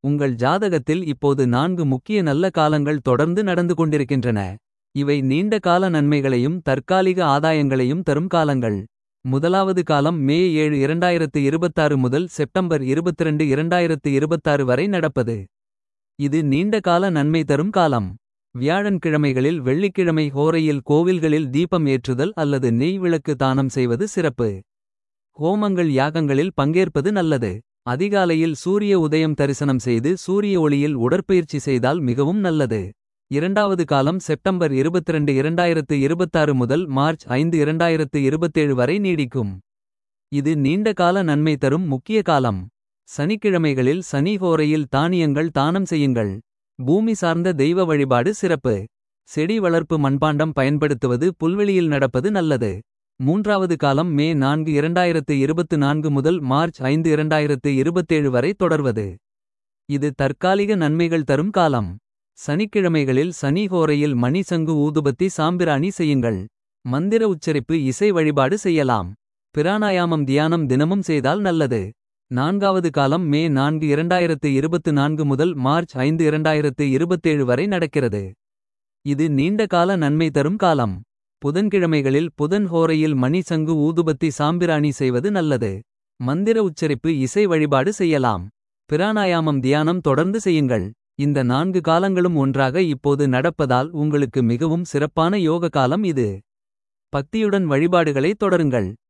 உங்கள் ஜாதகத்தில் இப்போது நான்கு முக்கிய நல்ல காலங்கள் தொடர்ந்து நடந்து கொண்டிருக்கின்றன. இவை நீண்ட கால நன்மைகளையும் தற்காலிக ஆதாயங்களையும் தரும் காலங்கள். முதலாவது காலம் மே 7 2026 முதல் செப்டம்பர் 22 2026 வரை நடப்பது. இது நீண்ட கால நன்மை தரும் காலம். வியாழன் கிழமைகளில் வெள்ளிக்கிழமை ஹோரையில் கோவில்களில் தீபம் ஏற்றுதல் அல்லது நெய் விளக்கு தானம் செய்வது சிறப்பு. ஹோமங்கள் யாகங்களில் பங்கேற்பது நல்லது. அதிகாலையில் சூரிய உதயம் தரிசனம் செய்து சூரிய ஒளியில் உடற்பயிற்சி செய்தால் மிகவும் நல்லது. இரண்டாவது காலம் செப்டம்பர் 22 2026 முதல் மார்ச் 5 2027 வரை நீடிக்கும். இது நீண்ட கால நன்மை தரும் முக்கிய காலம். சனிக்கிழமைகளில் சனி ஹோரையில் தானியங்கள் தானம் செய்யுங்கள். பூமி சார்ந்த தெய்வ வழிபாடு சிறப்பு. செடி வளர்ப்பு மண்பாண்டம் பயன்படுத்துவது புல்வெளியில் நடப்பது நல்லது. மூன்றாவது காலம் மே 4 2024 முதல் மார்ச் 5 2027 வரை தொடர்வது. இது தற்காலிக நன்மைகள் தரும் காலம். சனிக்கிழமைகளில் சனி ஹோரையில் மணி சங்கு ஊதுபத்தி சாம்பிராணி செய்யுங்கள். மந்திர உச்சரிப்பு இசை வழிபாடு செய்யலாம். பிராணாயாமம் தியானம் தினமும் செய்தால் நல்லது. நான்காவது காலம் மே 4 2024 முதல் மார்ச் 5 2027 வரை நடக்கிறது. இது நீண்ட கால நன்மை தரும் காலம். புதன்கிழமைகளில் புதன் ஹோரையில் மணி சங்கு ஊதுபத்தி சாம்பிராணி செய்வது நல்லது. மந்திர உச்சரிப்பு இசை வழிபாடு செய்யலாம். பிராணாயாமம் தியானம் தொடர்ந்து செய்யுங்கள். இந்த நான்கு காலங்களும் ஒன்றாக இப்போது நடப்பதால் உங்களுக்கு மிகவும் சிறப்பான யோக காலம் இது. பக்தியுடன் வழிபாடுகளை தொடருங்கள்.